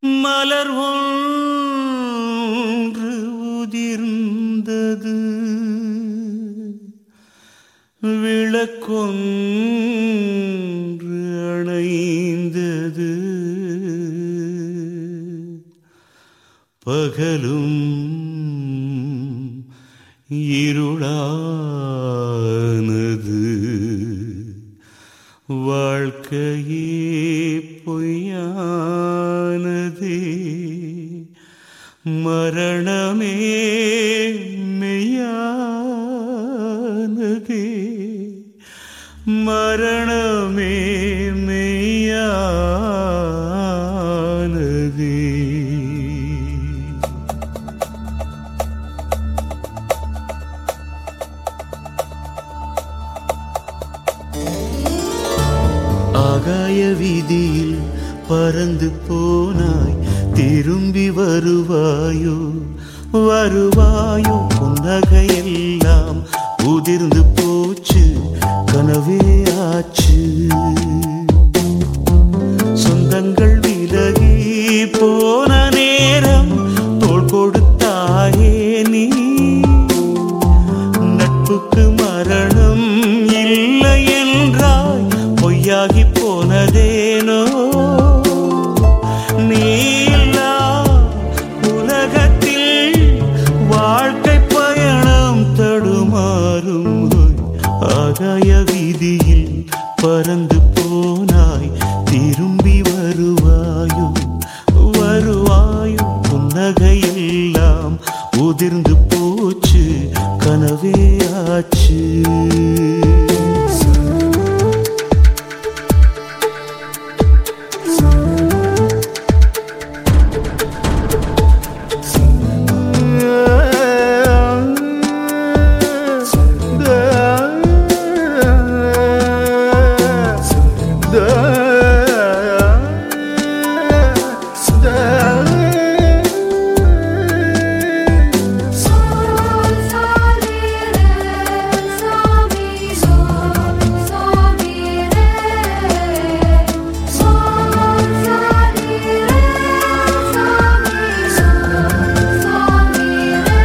மலர் ஒன்று உதிர்ந்தது விளக்கொன்று அணைந்தது பகலும் இருளானது வாழ்க்கையே பொய்யானதே மரணமே மெய்யானதே மரணமே மெய்யானதே ஆகாய வீதியில் பறந்து போனாய் திரும்பி வருவாயோ வருவாயோ புன்னகையெல்லாம் உதிர்ந்து போச்சு கனவே ஆச்சு சொந்தங்கள் விலகி போன நேரம் தோள் கொடுத்தாயே நீ நட்புக்கு மரணம் இல்லை என்றாய் பொய்யாகி போனதேனோ நீ இல்லா உலகத்தில் வாழ்க்கை பயணம் தடுமாறும் ஆகாய வீதியில் பறந்து போனாய் திரும்பி வருவாயோ வருவாயோ புன்னகையெல்லாம் உதிர்ந்து போச்சு கனவே ஆச்சு Sol soli re somi sol somi re sol soli re somi sol somi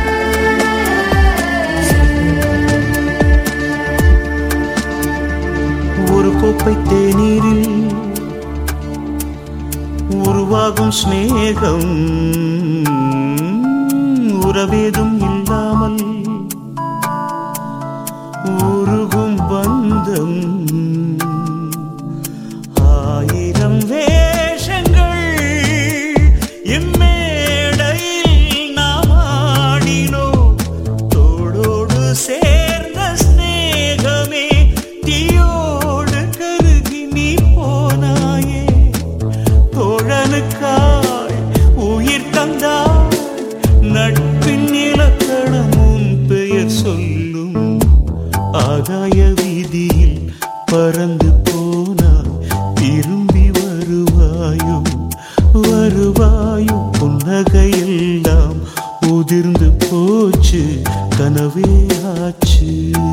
ஒரு கோப்பை தேநீரில் உருவாகும் சிநேகம் உறவேதும் இல்லாமல் உருகும் பந்தம் ஆயிரம் வேஷங்கள் இம்மேடையில் நாம் ஆடினோம் தோளோடு சேர்ந்த சிநேகமே தீயோடு கருகி நீ போனாயே தோழனுக்காய் உயிர் தந்தாய் நட்பின் இலக்கணமும் பெயர் சொல்லும் ஆகாய வீதியில் பறந்து போனாய் திரும்பி வருவாயோ வருவாயோ புன்னகையெல்லாம் உதிர்ந்து போச்சு கனவே ஆச்சு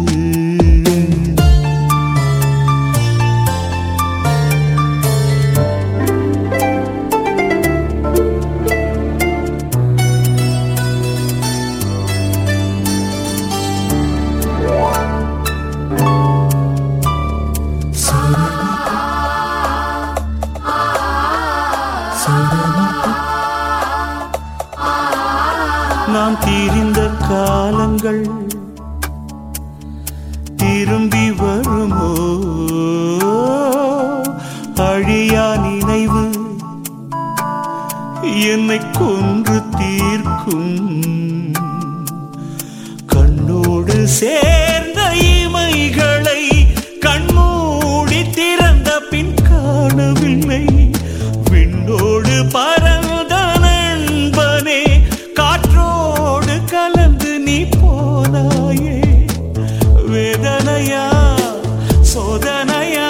நாம் தீரிந்த காலங்கள் திரும்பி வருமோ அழியா நினைவு என்னை கொன்று தீர்க்கும் கண்ணோடு சேர்ந்த இமைகளை கண்மூடி திறந்த பின் காணவில்லை விண்ணோடு பறந்த நண்பனே காற்றோடு கலந்து நீ போனாயே வேதனையா சோதனையா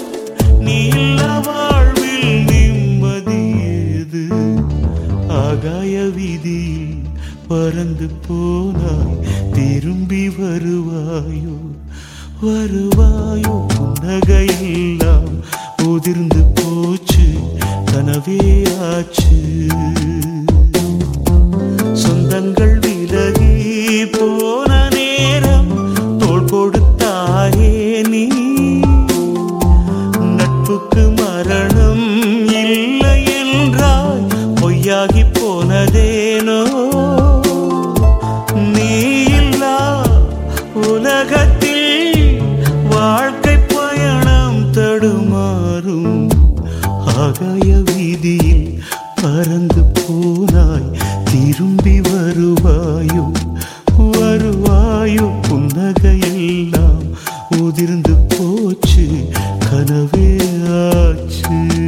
நீ இல்ல வாழ்வில் நிம்மதியது ஆகா போச்சு கனவே ஆச்சு சொந்தங்கள் விலகி போன நேரம் தோள் கொடுத்தாயே நீ நட்புக்கு மரணம் இல்லை என்றாய் பொய்யாகி போனதேனோ நீ இல்லா உலகத்தில் வாழ்க்கை பயணம் தடுமாறும் ஆகாய வீதியில் பறந்து போனாய் திரும்பி வருவாயோ வருவாயோ புன்னகையெல்லாம் உதிர்ந்து போச்சு கனவே ஆச்சு